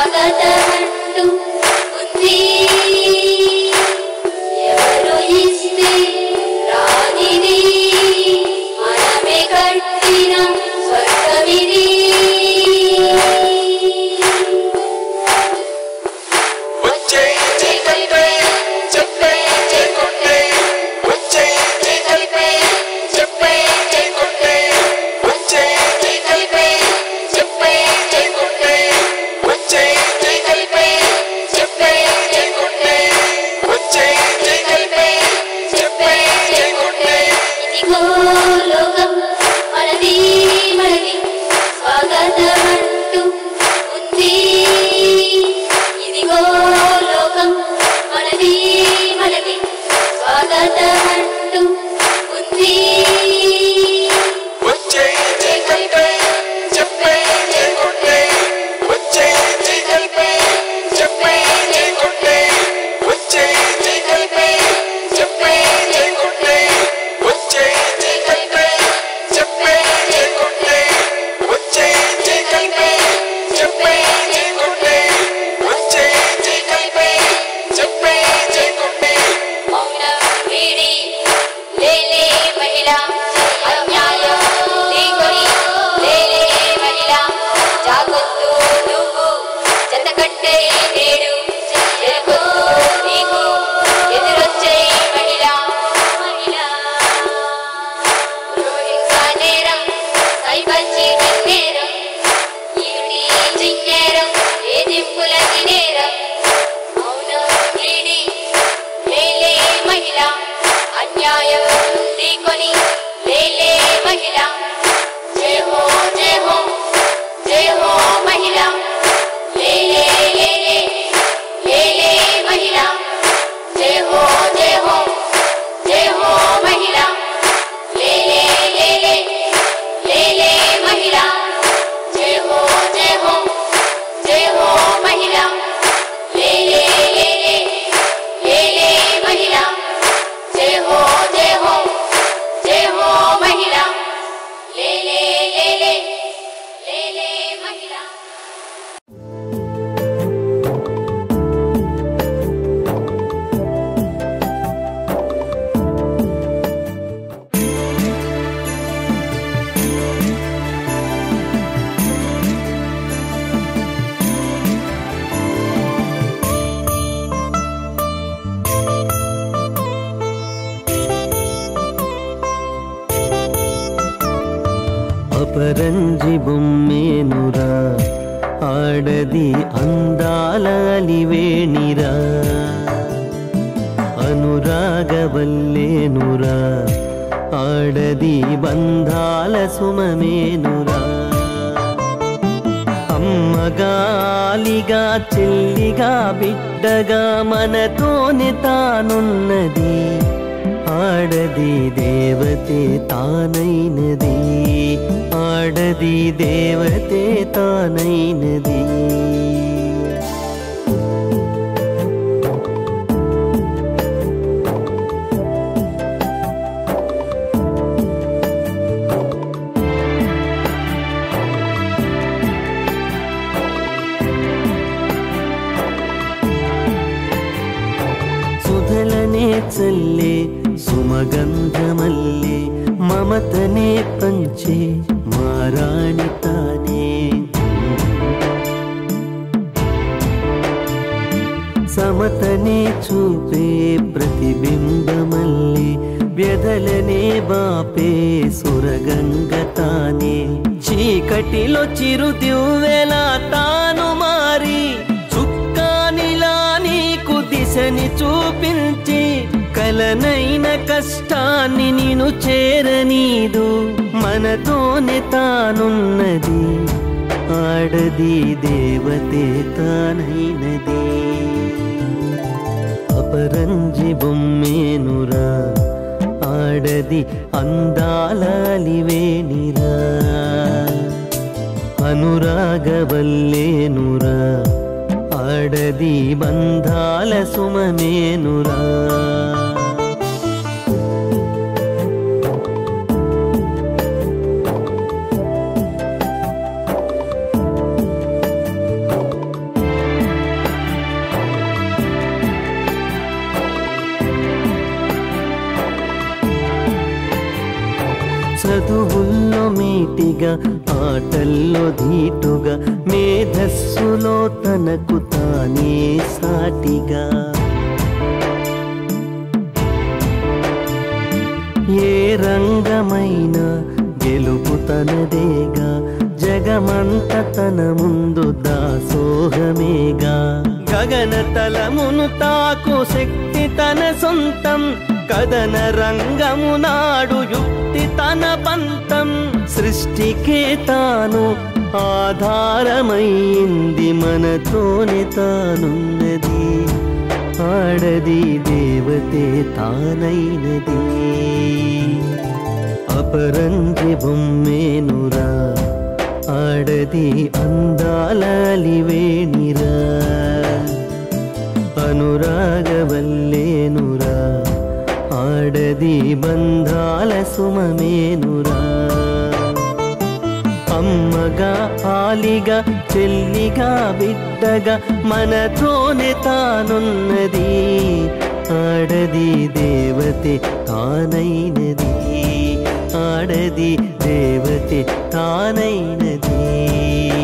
స్వాగతమంటూ ఉంది ఎవరు ఇస్తే రానిది మనమే కట్టిన స్వర్గమిది వచ్చే చీకటిపై చెప్పే చేకొట్టే వచ్చే చీకటిపై చెప్పే చేకొట్టే వచ్చే చీకటిపై చెప్పే చేకొట్టే వచ్చే చీకటిపై చెప్పే చేకొట్టే వచ్చే చీకటిపై చెప్పే చేకొట్టే ఇదిగో లోకం మనది మనది స్వాగతమంటూ ఉంది ఇదిగో లోకం మనది మనది స్వాగతమంటూ ఉంది వచ్చే చీకటిపై చెప్పే చేకొట్టే వచ్చే చీకటిపై చెప్పే చేకొట్టే వచ్చే చీకటిపై చెప్పే చేకొట్టే వచ్చే చీకటిపై చెప్పే చేకొట్టే వచ్చే చీకటిపై చెప్పే చేకొట్టే వచ్చే చీకటిపై చెప్పే చేకొట్టే మౌనం వీడి లేలే మహిళ అన్యాయం ఢీకొని లేలే మహిళ జాగొద్దు నువ్వు జతకట్టే నేడు చెయ్యకు నీకు ఎదురొచ్చే మహిళ మహిళ రోహింస నేరం సైబర్ చీటింగ్ నేరం ఈడి జింగేరం ఏ దింపులకి నేరం మౌనం వీడి లేలే మహిళ అన్యాయం ఢీకొని లేలే మహిళ జయ హో జయ హో జయ హో మహిళ లేలే లేలే లేలే మహిళ జయ హో జయ హో జయ హో మహిళ లేలే లేలే లేలే మహిళ జయ హో జయ హో జయ హో మహిళ లేలే లేలే లేలే మహిళ జయ హో జయ హో జయ హో మహిళ లేలే లేలే లేలే మహిళ అపరంజి బొమ్మేనురా ఆడది అందాల అలివేణిరా అనురాగవల్లేనురా ఆడది బంధాల సుమమేనురా అమ్మగాలిగా చెల్లిగా బిడ్డగా మనతోనే తానున్నది ఆడది దేవతే తానైనది ఆడది దేవతే తానైనది సుధలనే చల్లే సుమగంధమల్లే మమతనే పంచే మారాణి తానే సమతనే చూపే ప్రతిబింబమల్లే వ్యధలనే బాపే సురగంగ తానే చీకటిలో చిరుదివ్వెలా తాను మారి చుక్కానిలా నీకు దిశని చూపించి కలనైన కష్టాన్ని నిను చేరనీదు మనతోనే తానున్నది ఆడది దేవతే తానైనది అపరంజి బొమ్మేనురా ఆడది అందాలివేనిరా అనురాగవల్లేనురా ఆడది బంధాల సుమమేనురా నీటిగా ఆటల్లో ధీటుగా మేధస్సులో తనకు తానే సాటిగా ఏ రంగమైనా గెలుపు తనదేగా జగమంత తన ముందు దాసోహమేగా గగన తలమును తాకు శక్తి తన సొంతం కదన రంగము నాడు యుక్తి తన పంతం సృష్టికే తాను ఆధారమైంది మనతోనే తానున్నది ఆడది దేవతే తానైనది అపరంజి బొమ్మేనురా ఆడది అందాలివేణిరా అనురాగవల్లేనురా ఆడది బంధాల సుమమేనురా అమ్మగా ఆలిగా చెల్లిగా బిడ్డగా మనతోనే తానున్నది ఆడది దేవతే తానైనది ఆడది దేవతే తానైనది